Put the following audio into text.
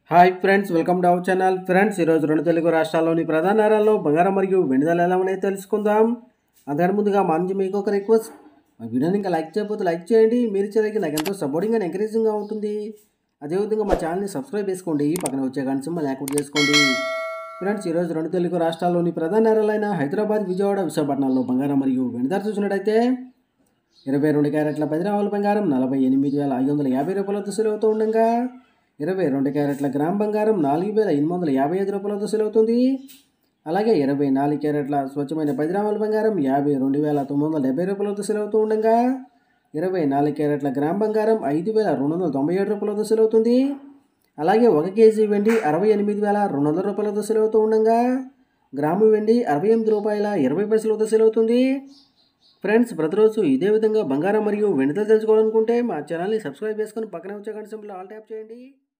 hi friends welcome to our channel friends ఈరోజు రెండు తెలుగు రాష్ట్రాల్లోని ప్రధాన నగరాల్లో బంగారం మరియు వెండి ధరలు ఎలా ఉన్నాయో తెలుసుకుందాం అంతకంటే ముందుగా మా నుంచి మీకు ఒక రిక్వెస్ట్ మా వీడియోని ఇంకా లైక్ చేయకపోతే లైక్ చేయండి మీరు చేయడానికి నాకు ఎంతో సపోర్టింగ్ అండ్ ఎంకరేజింగ్గా ఉంటుంది అదేవిధంగా మా ఛానల్ని సబ్స్క్రైబ్ చేసుకోండి పక్కన వచ్చే గంట సింబల్ యాక్టివేట్ చేసుకోండి ఫ్రెండ్స్ ఈరోజు రెండు తెలుగు రాష్ట్రాల్లోని ప్రధాన నగరాలైన హైదరాబాద్ విజయవాడ విశాఖపట్నంలో బంగారం మరియు వెండి ధర చూసినట్టయితే ఇరవై రెండు క్యారెట్ల పది రావుల బంగారం నలభై ఎనిమిది వేల ఐదు వందల యాభై రూపాయల దుస్తులు అవుతూ ఉండగా ఇరవై రెండు క్యారెట్ల గ్రామ్ బంగారం నాలుగు వేల ఎనిమిది వందల యాభై ఐదు రూపాయల దుస్తులు అవుతుంది అలాగే ఇరవై నాలుగు క్యారెట్ల స్వచ్ఛమైన పది రాముల బంగారం యాభై రెండు వేల తొమ్మిది వందల డెబ్బై రూపాయల దుస్తులు అవుతూ ఉండగా ఇరవై నాలుగు క్యారెట్ల గ్రామ్ బంగారం ఐదు వేల రెండు వందల తొంభై ఏడు రూపాయల దుస్తులు అవుతుంది అలాగే ఒక కేజీ వెండి అరవై ఎనిమిది వేల రెండు వందల రూపాయల దుస్తులు అవుతూ ఉండగా గ్రాము వెండి అరవై ఎనిమిది రూపాయల ఇరవై పైసల దుస్తులు అవుతుంది ఫ్రెండ్స్ ప్రతిరోజు ఇదే విధంగా బంగారం మరియు వెండితో తెలుసుకోవాలనుకుంటే మా ఛానల్ని సబ్స్క్రైబ్ చేసుకొని పక్కనే వచ్చే గంట సింబల్ ఆల్ ట్యాప్ చేయండి